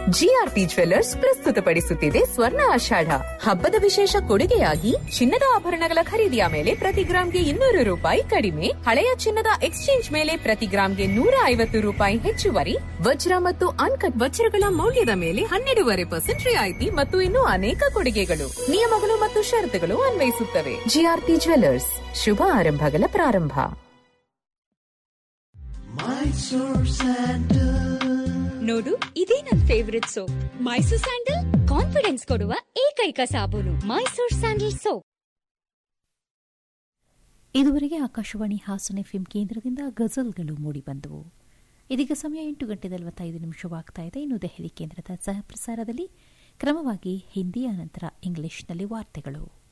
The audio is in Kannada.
ಜಿಆರ್ಪಿ ಜ್ವೆಲ್ಲರ್ಸ್ ಪ್ರಸ್ತುತಪಡಿಸುತ್ತಿದೆ ಸ್ವರ್ಣ ಆಷಾಢ ಹಬ್ಬದ ವಿಶೇಷ ಕೊಡುಗೆಯಾಗಿ ಚಿನ್ನದ ಆಭರಣಗಳ ಖರೀದಿಯ ಮೇಲೆ ಪ್ರತಿ ಗ್ರಾಂಗೆ ಇನ್ನೂರು ರೂಪಾಯಿ ಕಡಿಮೆ ಹಳೆಯ ಚಿನ್ನದ ಎಕ್ಸ್ಚೇಂಜ್ ಮೇಲೆ ಪ್ರತಿ ಗ್ರಾಂಗೆ ನೂರ ಐವತ್ತು ರೂಪಾಯಿ ಹೆಚ್ಚುವರಿ ವಜ್ರ ಮತ್ತು ಅನ್ಕಟ್ ವಜ್ರಗಳ ಮೌಲ್ಯದ ಮೇಲೆ ಹನ್ನೆರಡೂವರೆ ಪರ್ಸೆಂಟ್ ರಿಯಾಯಿತಿ ಮತ್ತು ಇನ್ನೂ ಅನೇಕ ಕೊಡುಗೆಗಳು ನಿಯಮಗಳು ಮತ್ತು ಷರತ್ತುಗಳು ಅನ್ವಯಿಸುತ್ತವೆ ಜಿಆರ್ಪಿ ಜ್ವೆಲ್ಲರ್ಸ್ ಶುಭ ಆರಂಭಗಳ ಪ್ರಾರಂಭ ನೋಡು ಇದೇ ನನ್ favourite soap Mysore sandal confidence ಕೊಡುವ ಏಕೈಕ ಸಾಬೂನು ಮೈಸೂರ್ ಸ್ಯಾಂಡಲ್ ಸೋಪ್ ಇದುವರೆಗೆ ಆಕಾಶವಾಣಿ ಹಾಸನ ಎಫ್ಎಂ ಕೇಂದ್ರದಿಂದ ಗಜಲ್ಗಳು ಮೂಡಿಬಂದವು ಇದೀಗ ಸಮಯ ಎಂಟು ಗಂಟೆ ನಲವತ್ತೈದು ನಿಮಿಷವಾಗ್ತಾ ಇದೆ ಇನ್ನು ದೆಹಲಿ ಕೇಂದ್ರದ ಸಹ ಪ್ರಸಾರದಲ್ಲಿ ಕ್ರಮವಾಗಿ ಹಿಂದಿ ಅನಂತರ ಇಂಗ್ಲಿಷ್ನಲ್ಲಿ ವಾರ್ತೆಗಳು